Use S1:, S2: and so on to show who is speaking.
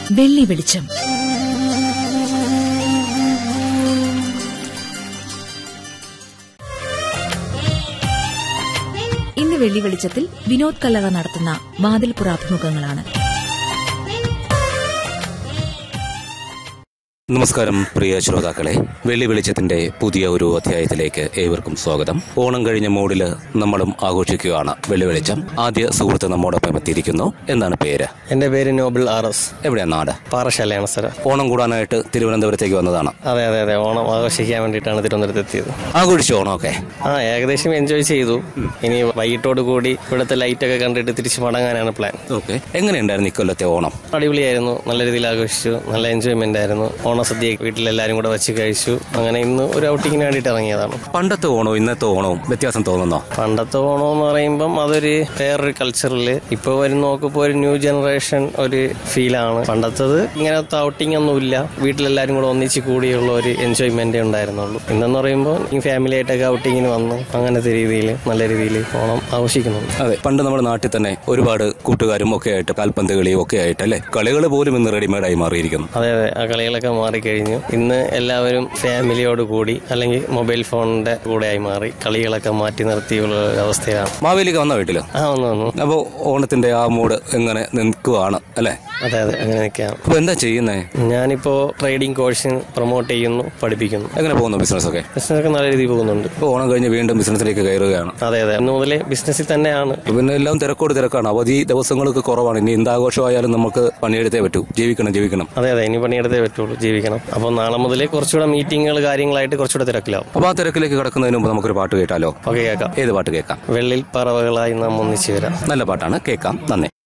S1: വെള്ളി വെളിച്ചം ഇന്ന് വെള്ളി വെളിച്ചത്തിൽ വിനോദ് കല്ലറ നടത്തുന്ന വാതിൽപ്പുറ അഭിമുഖങ്ങളാണ്
S2: നമസ്കാരം പ്രിയ ശ്രോതാക്കളെ വെള്ളി വെളിച്ചത്തിന്റെ പുതിയ ഒരു അധ്യായത്തിലേക്ക് ഏവർക്കും സ്വാഗതം ഓണം കഴിഞ്ഞ മൂഡില് നമ്മളും ആഘോഷിക്കുകയാണ് വെള്ളി വെളിച്ചം ആദ്യ സുഹൃത്ത് നമ്മോടൊപ്പം എത്തിയിരിക്കുന്നു എന്താണ് പേര്
S3: എൻ്റെ പേര് നോബിൾ ആർ എസ്
S2: എവിടെയാണ് നാട്
S3: പാറശാലയാണ് സ്ഥലം
S2: ഓണം കൂടാനായിട്ട് തിരുവനന്തപുരത്തേക്ക് വന്നതാണ്
S3: അതെ അതെ അതെ ഓണം ആഘോഷിക്കാൻ വേണ്ടിയിട്ടാണ് തിരുവനന്തപുരത്ത് എത്തിയത്
S2: ആഘോഷിച്ചു ഓണമൊക്കെ
S3: ആ ഏകദേശം എൻജോയ് ചെയ്തു ഇനി വൈകിട്ടോട് കൂടി ഇവിടുത്തെ ലൈറ്റൊക്കെ കണ്ടിട്ട് തിരിച്ച് മടങ്ങാനാണ് പ്ലാൻ
S2: ഓക്കെ എങ്ങനെയുണ്ടായിരുന്നു ഇക്കൊല്ലത്തെ ഓണം
S3: അടിപൊളിയായിരുന്നു നല്ല രീതിയിൽ ആഘോഷിച്ചു നല്ല എൻജോയ്മെന്റ് ആയിരുന്നു ഓണസദ്യ വീട്ടിലെല്ലാവരും കൂടെ വെച്ച് കഴിച്ചു അങ്ങനെ ഇന്ന് ഒരു ഔട്ടിങ്ങിന് വേണ്ടിയിട്ട് ഇറങ്ങിയതാണ്
S2: പണ്ടത്തെ ഓണവും ഇന്നത്തെ ഓണവും വ്യത്യാസം തോന്നുന്നോ
S3: പണ്ടത്തെ ഓണം എന്ന് പറയുമ്പം അതൊരു വേറൊരു കൾച്ചറിൽ ഇപ്പോൾ വരും നോക്കിപ്പോൾ ഒരു ന്യൂ ജനറേഷൻ ഒരു ഫീലാണ് പണ്ടത്തത് ഇങ്ങനത്തെ ഔട്ടിംഗ് ഒന്നുമില്ല വീട്ടിലെല്ലാവരും കൂടെ ഒന്നിച്ച് കൂടിയുള്ള ഒരു എൻജോയ്മെന്റേ ഉണ്ടായിരുന്നുള്ളൂ ഇന്നെന്ന് പറയുമ്പോൾ ഈ ഫാമിലി ആയിട്ടൊക്കെ ഔട്ടിങ്ങിന് വന്നു അങ്ങനത്തെ രീതിയിൽ നല്ല രീതിയിൽ ഓണം ആഘോഷിക്കുന്നുണ്ട്
S2: അതെ പണ്ട് നമ്മുടെ നാട്ടിൽ തന്നെ ഒരുപാട് കൂട്ടുകാരും ഒക്കെ ആയിട്ട് കാൽപന്ത് കളിയും ഒക്കെ ആയിട്ട് അല്ലെ കളികൾ പോലും ഇന്ന് റെഡിമെയ്ഡായി മാറിയിരിക്കുന്നു
S3: അതെ അതെ ആ കളികളൊക്കെ മാറിക്കഴിഞ്ഞു ഇന്ന് എല്ലാവരും ഫാമിലിയോട് കൂടി അല്ലെങ്കിൽ മൊബൈൽ ഫോണിന്റെ കൂടെയായി മാറി കളികളൊക്കെ മാറ്റി നിർത്തിയുള്ള ഒരു അവസ്ഥയാണ്
S2: മാവേലിക്ക് വന്ന വീട്ടില്
S3: ആ വന്നു വന്നു
S2: അപ്പോ ഓണത്തിന്റെ ആ മൂഡ് എങ്ങനെ നിൽക്കുവാണ് അല്ലെ
S3: അതെ അതെ അങ്ങനെ നിൽക്കാം
S2: അപ്പൊ എന്താ ചെയ്യുന്നേ
S3: ഞാനിപ്പോ ട്രേഡിംഗ് കോഴ്സിന് പ്രൊമോട്ട് ചെയ്യുന്നു പഠിപ്പിക്കുന്നു
S2: എങ്ങനെ പോകുന്നു ബിസിനസ് ഒക്കെ
S3: ബിസിനസ്സൊക്കെ നല്ല രീതിയിൽ പോകുന്നുണ്ട്
S2: ഇപ്പൊ ഓണം കഴിഞ്ഞ് വീണ്ടും ബിസിനസ്സിലേക്ക് കയറുകയാണ്
S3: അതെ അതെ ഇന്ന് മുതലേ ബിസിനസ്സിൽ തന്നെയാണ്
S2: ഇപ്പൊ പിന്നെ എല്ലാം തിരക്കോട് തിരക്കാണ് അവധി ദിവസങ്ങൾക്ക് കുറവാണ് ഇനി എന്താഘോഷമായാലും നമുക്ക് പണിയെടുത്തേ പറ്റൂ ജീവിക്കണം ജീവിക്കണം
S3: അതെ അതെ ഇനി പണിയെടുത്തേ പറ്റുള്ളൂ ജീവിക്കണം അപ്പോൾ നാളെ മുതലേ കുറച്ചുകൂടെ മീറ്റിങ്ങുകൾ കാര്യങ്ങളായിട്ട് കുറച്ചുകൂടെ തിരക്കിലാവും
S2: അപ്പൊ ആ തിരക്കിലേക്ക് കിടക്കുന്നതിന് മുമ്പ് നമുക്കൊരു പാട്ട് കേട്ടാലോ
S3: ഓക്കെ കേൾക്കാം
S2: ഏത് പാട്ട് കേൾക്കാം
S3: വെള്ളിൽ പറവകളായി നാം ഒന്നിച്ചു വരാം
S2: നല്ല പാട്ടാണ് കേൾക്കാം നന്ദി